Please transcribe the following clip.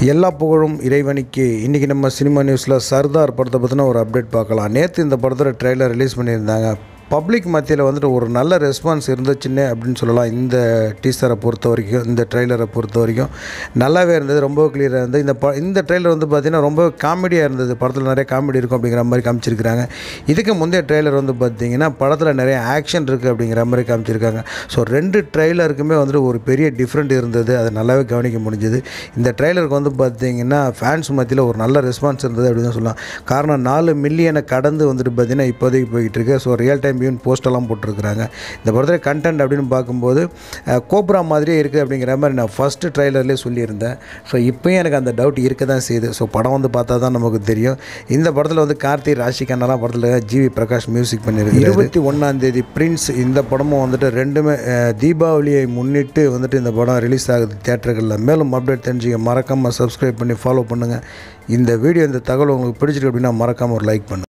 எல்லா புகழும் இறைவனுக்கு இன்றைக்கி நம்ம சினிமா நியூஸில் சர்தார் படத்தை பற்றின ஒரு அப்டேட் பார்க்கலாம் நேற்று இந்த படத்தோட ட்ரெய்லர் ரிலீஸ் பண்ணியிருந்தாங்க பப்ளிக் மத்தியில் வந்துட்டு ஒரு நல்ல ரெஸ்பான்ஸ் இருந்துச்சுன்னு அப்படின்னு சொல்லலாம் இந்த டீசரை பொறுத்த வரைக்கும் இந்த ட்ரெய்லரை பொறுத்த வரைக்கும் நல்லாவே இருந்தது ரொம்ப கிளியராக இருந்தது இந்த ப இந்த ட்ரெய்லர் வந்து பார்த்திங்கன்னா ரொம்ப காமெடியாக இருந்தது படத்தில் நிறைய காமெடி இருக்கும் அப்படிங்கிற மாதிரி காமிச்சிருக்கிறாங்க இதுக்கு முந்தைய ட்ரெய்லர் வந்து பார்த்திங்கன்னா படத்தில் நிறைய ஆக்ஷன் இருக்குது அப்படிங்கிற மாதிரி காமிச்சிருக்காங்க ஸோ ரெண்டு ட்ரெய்லருக்குமே வந்துட்டு ஒரு பெரிய டிஃப்ரெண்ட் இருந்தது அதை நல்லாவே கவனிக்க முடிஞ்சுது இந்த ட்ரெய்லருக்கு வந்து பார்த்திங்கன்னா ஃபேன்ஸ் மத்தியில் ஒரு நல்ல ரெஸ்பான்ஸ் இருந்தது அப்படின்னு சொல்லலாம் காரணம் நாலு மில்லியனை கடந்து வந்துட்டு பார்த்திங்கன்னா இப்போதைக்கு போய்கிட்டு இருக்கு ஸோ ரியல் டைம் வியூன் போஸ்டெல்லாம் போட்டிருக்கிறாங்க இந்த படத்தில் கண்டென்ட் அப்படின்னு பார்க்கும்போது அஹ், கோப்ரா மாதிரியே இருக்குது அப்படிங்கிற மாதிரி நான் ஃபஸ்ட்டு ட்ரைலர்லேயே சொல்லியிருந்தேன் ஸோ இப்போயும் எனக்கு அந்த டவுட் இருக்க தான் செய்யுது ஸோ படம் வந்து பார்த்தா தான் நமக்கு தெரியும் இந்த படத்தில் வந்து கார்த்தி ராஷி கண்ணெல்லாம் படத்தில் ஜிவி பிரகாஷ் மியூசிக் பண்ணியிருக்கு இருபத்தி ஒன்றாந்தேதி பிரின்ஸ் இந்த படமும் வந்துட்டு ரெண்டுமே அஹ், தீபாவளியை முன்னிட்டு வந்துட்டு இந்த படம் ரிலீஸ் ஆகுது தேட்டர்களில் மேலும் அப்டேட் தெரிஞ்சுக்க மறக்காமல் சப்ஸ்கிரைப் பண்ணி ஃபாலோ பண்ணுங்கள் இந்த வீடியோ இந்த தகவல் உங்களுக்கு பிடிச்சிருக்கு அப்படின்னா மறக்காமல் ஒரு லைக் பண்ணுங்கள்